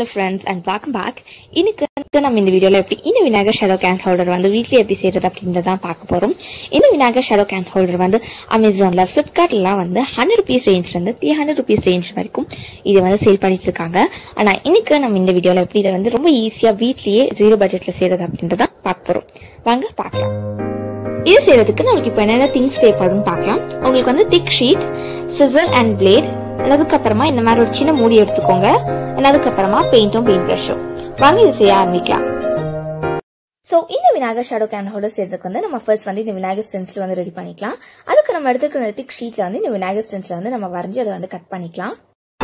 hello friends and welcome back இன்னைக்கு வந்து நம்ம இந்த வீடியோல எப்படி இந்த விநாயகர் ஷேடோ கேன் ஹோல்டர் வந்து வீட்லயே எப்படி செய்யறது அப்படின்றத பார்க்க போறோம் இந்த விநாயகர் ஷேடோ கேன் ஹோல்டர் வந்து அமேசான்ல பிளிப்கார்ட்லாம் வந்து ஹண்ட்ரட் ருபீஸ் ரேஞ்ச்ல இருந்து த்ரீ ஹண்ட்ரட் ருபீஸ் ரேஞ்ச் வரைக்கும் இதை வந்து சேல் பண்ணிட்டு இருக்காங்க ஆனா இன்னைக்கு நம்ம இந்த வீடியோல எப்படி இதை வந்து ரொம்ப ஈஸியா வீட்லயே ஜீரோ பட்ஜெட்ல செய்யறது அப்படின்றத பார்க்க போறோம் வாங்க பார்க்கலாம் இது செய்யறதுக்கு நம்மளுக்கு இப்போ என்னென்ன திங்ஸ் தேவைப்படும் பார்க்கலாம் உங்களுக்கு வந்து thick sheet scissor and blade அதுக்கப்புறமா இந்த மாதிரி ஒரு சின்ன மூடி எடுத்துக்கோங்க and அதுக்கப்புறமா பெயிண்டும் பெயிண்ட் ப்ரஷும் வாங்க இது செய்ய ஆரம்பிக்கலாம் ஸோ இந்த விநாயகர் ஷேடோ கேன் ஹோல்டர் செய்யறதுக்கு வந்து நம்ம ஃபர்ஸ்ட் வந்து இந்த விநாயகர் ஸ்டென்சில் வந்து ரெடி பண்ணிக்கலாம் அதுக்கு நம்ம எடுத்துக்கிற திக் ஷீட்ல வந்து இந்த விநாயகர் ஸ்டென்சில் வந்து நம்ம வரைஞ்சி அதை வந்து கட் பண்ணிக்கலாம்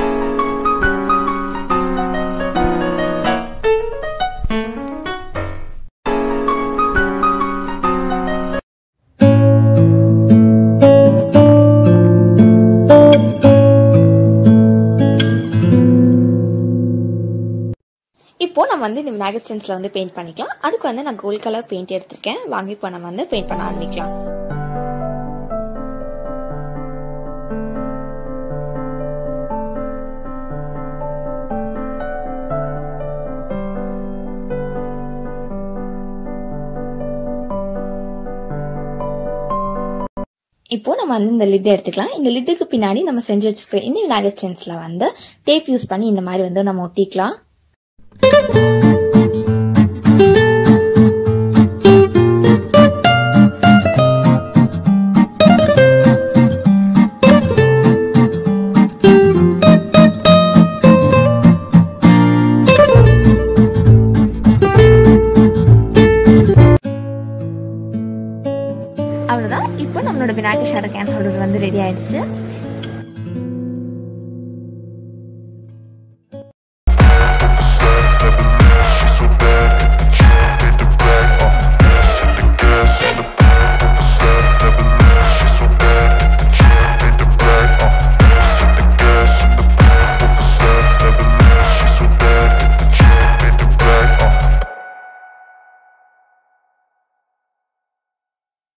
இப்போ நம்ம வந்து இந்த விநாயகர் ஸ்டென்ஸ்ல வந்து பெயிண்ட் பண்ணிக்கலாம் அதுக்கு வந்து நான் கோல்ட் கலர் பெயிண்ட் எடுத்திருக்கேன் வாங்கி இப்போ நம்ம வந்து பெயிண்ட் பண்ண ஆரம்பிக்கலாம் இப்போ நம்ம வந்து இந்த லிட் எடுத்துக்கலாம் இந்த லிட்டுக்கு பின்னாடி நம்ம செஞ்சு வச்சிருக்க இந்த விநாயகர் ஸ்டென்ஸ்ல வந்து டேப் யூஸ் பண்ணி இந்த மாதிரி வந்து நம்ம ஒட்டிக்கலாம் அவ்வளவுதான் இப்போ நம்மளோட விநாயகர் ஷேடோ கேன் ஹோல்டர் வந்து ரெடி ஆயிடுச்சு